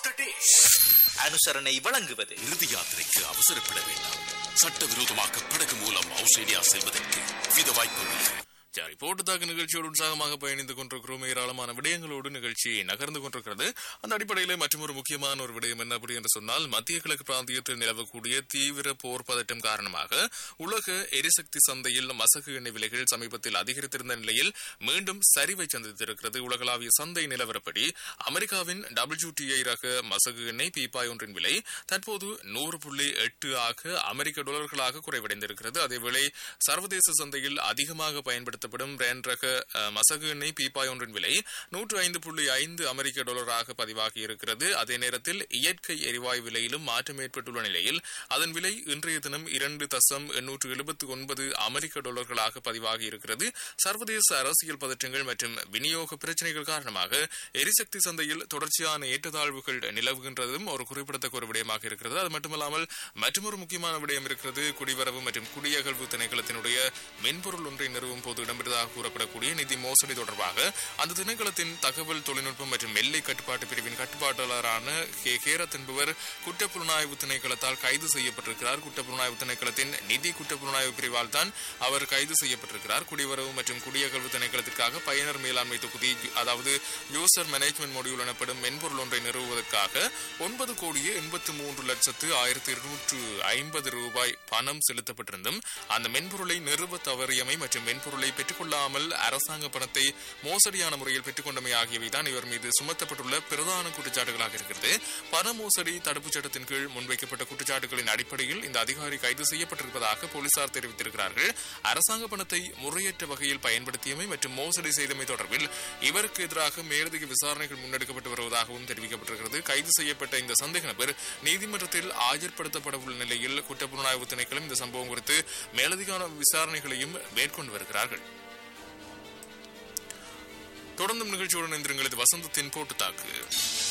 த டே அனுசரணை வழங்குவது இறுதி யாத்திரைக்கு அவசரப்பட வேண்டாம் சட்டவிரோதமாக படகு மூலம் ஆஸ்திரேலியா செல்வதற்கு வித வாய்ப்புள்ளது சரி போட்டுத்தாக்கு நிகழ்ச்சியோடு உற்சாகமாக பயணித்துக் கொண்டிருக்கிறோம் ஏராளமான விடயங்களோடு நிகழ்ச்சி நகர்ந்து கொண்டிருக்கிறது அந்த அடிப்படையில் மற்றொரு முக்கியமான ஒரு விடயம் என்ன அப்படி என்று சொன்னால் மத்திய கிழக்கு பிராந்தியத்தில் நிலவக்கூடிய தீவிர போர் பதட்டம் காரணமாக உலக எரிசக்தி சந்தையில் மசகு எண்ணெய் விலைகள் சமீபத்தில் அதிகரித்திருந்த நிலையில் மீண்டும் சரிவை சந்தித்திருக்கிறது உலகளாவிய சந்தை நிலவரப்படி அமெரிக்காவின் டபிள்யூடிஐ ரக மசகு எண்ணெய் பீப்பாய் ஒன்றின் விலை தற்போது நூறு புள்ளி எட்டு ஆக அமெரிக்க டாலர்களாக குறைவடைந்திருக்கிறது அதேவேளை சர்வதேச சந்தையில் அதிகமாக பயன்படுத்தப்படும் பிராண்ட் ரக அஹ், மசகு எண்ணெய் பீப்பாய் ஒன்றின் விலை நூற்று ஐந்து புள்ளி ஐந்து அமெரிக்க டாலராக பதிவாகி இருக்கிறது அதே நேரத்தில் இயற்கை எரிவாயு விலையிலும் மாற்றம் ஏற்பட்டுள்ள நிலையில் அதன் விலை இன்றைய தினம் இரண்டு தசம் எண்ணூற்று எழுபத்தி ஒன்பது அமெரிக்க டாலர்களாக பதிவாகி இருக்கிறது சர்வதேச அரசியல் பதற்றங்கள் மற்றும் விநியோக பிரச்சனைகள் காரணமாக எரிசக்தி சந்தையில் தொடர்ச்சியான ஏற்றத்தாழ்வுகள் நிலவுகின்றதும் ஒரு குறிப்பிடத்தக்க ஒரு விடயமாக இருக்கிறது அது மட்டுமல்லாமல் மற்றொரு முக்கியமான விடயம் இருக்கிறது குடிவரவு மற்றும் குடியகழ்வு திணைக்களத்தினுடைய மென்பொருள் ஒன்றை நிறுவும் போது இடம்பெற்றதாக கூறப்படக்கூடிய நிதி மோசடி தொடர்பாக அந்த திணைக்களத்தின் தகவல் தொழில்நுட்பம் மற்றும் எல்லை கட்டுப்பாட்டு பிரிவின் கட்டுப்பாட்டாளரான கே கேரத் என்பவர் குற்றப்புலனாய்வு திணைக்களத்தால் கைது செய்யப்பட்டிருக்கிறார் குற்றப்புலனாய்வு திணைக்களத்தின் நிதி குற்றப்புலனாய்வு பிரிவால் தான் அவர் கைது செய்யப்பட்டிருக்கிறார் குடிவரவு மற்றும் குடியகழ்வு திணைக்களத்திற்காக பயனர் மேலாண்மை தொகுதி அதாவது யூசர் மேனேஜ்மெண்ட் மொடியூல் எனப்படும் மென்பொருள் ஒன்றை நிறுவுவதற்காக ஒன்பது கோடியே எண்பத்து மூன்று லட்சத்து ஆயிரத்தி இருநூற்று ஐம்பது ரூபாய் பணம் செலுத்தப்பட்டிருந்தும் அந்த மென்பொருளை நிறுவ தவறியமை மற்றும் மென்பொருளை பெற்றுக்கொள்ளாமல் அரசாங்க பணத்தை மோசடியான முறையில் பெற்றுக்கொண்டமை ஆகியவை தான் இவர் மீது சுமத்தப்பட்டுள்ள பிரதான குற்றச்சாட்டுகளாக இருக்கிறது பண மோசடி தடுப்புச் சட்டத்தின் கீழ் முன்வைக்கப்பட்ட குற்றச்சாட்டுகளின் அடிப்படையில் இந்த அதிகாரி கைது செய்யப்பட்டிருப்பதாக போலீசார் தெரிவித்திருக்கிறார்கள் அரசாங்க பணத்தை முறையற்ற வகையில் பயன்படுத்தியமை மற்றும் மோசடி செய்தமை தொடர்பில் இவருக்கு எதிராக மேலதிக விசாரணைகள் முன்னெடுக்கப்பட்டு வருவதாகவும் தெரிவிக்கப்பட்டிருக்கிறது கைது செய்யப்பட்ட இந்த சந்தேக நபர் நீதிமன்றத்தில் ஆஜர்படுத்தப்பட உள்ள நிலையில் குற்றப்புலனாய்வு திணைக்களம் இந்த சம்பவம் குறித்து மேலதிக விசாரணைகளையும் மேற்கொண்டு வருகிறார்கள் தொடர்ந்தும் நிகழ்ச்சியுடன் இணைந்திருங்கள் இது வசந்தத்தின் போட்டு தாக்கு